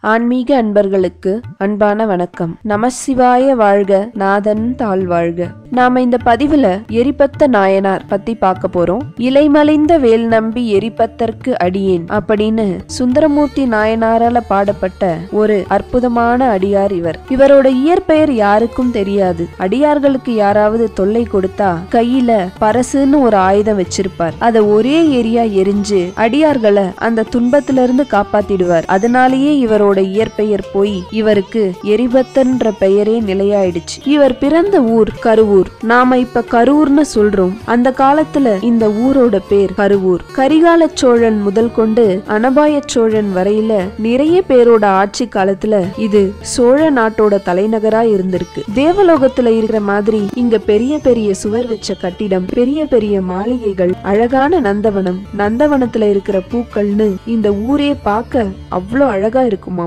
ஆன்மீக அன்பர்களுக்கு அன்பான வணக்கம் நமசிவாய வாழ்க நாதன் தாழ் வாழ்க நாம இந்த பதிவுல எரிபத்த நாயனார் பத்தி பார்க்க போறோம் இலைமலிந்த வேல் நம்பி எரிபத்தற்கு அடியேன் அப்படின்னு சுந்தரமூர்த்தி நாயனாரால பாடப்பட்ட ஒரு அற்புதமான அடியார் இவர் இவரோட இயற்பெயர் யாருக்கும் தெரியாது அடியார்களுக்கு யாராவது தொல்லை கொடுத்தா கையில பரசுன்னு ஒரு ஆயுதம் வச்சிருப்பார் அத ஒரே ஏரியா எரிஞ்சு அடியார்களை அந்த துன்பத்துல இருந்து காப்பாத்திடுவார் அதனாலேயே இவரோட இயற்பெயர் போய் இவருக்கு எரிபத்தன்ற பெயரே நிலையாயிடுச்சு இவர் பிறந்த ஊர் கருவூர் நாம இப்ப கரூர்னு சொல்றோம் அந்த காலத்துல இந்த ஊரோட பேர் கருவூர் கரிகால சோழன் முதல் கொண்டு அனபாய சோழன் வரையில நிறைய பேரோட ஆட்சி காலத்துல இது சோழ நாட்டோட தலைநகரா இருந்திருக்கு தேவலோகத்துல இருக்கிற மாதிரி இங்க பெரிய பெரிய சுவர் வச்ச கட்டிடம் பெரிய பெரிய மாளிகைகள் அழகான நந்தவனம் நந்தவனத்துல இருக்கிற பூக்கள்னு இந்த ஊரே பார்க்க அவ்வளோ அழகா இருக்குமா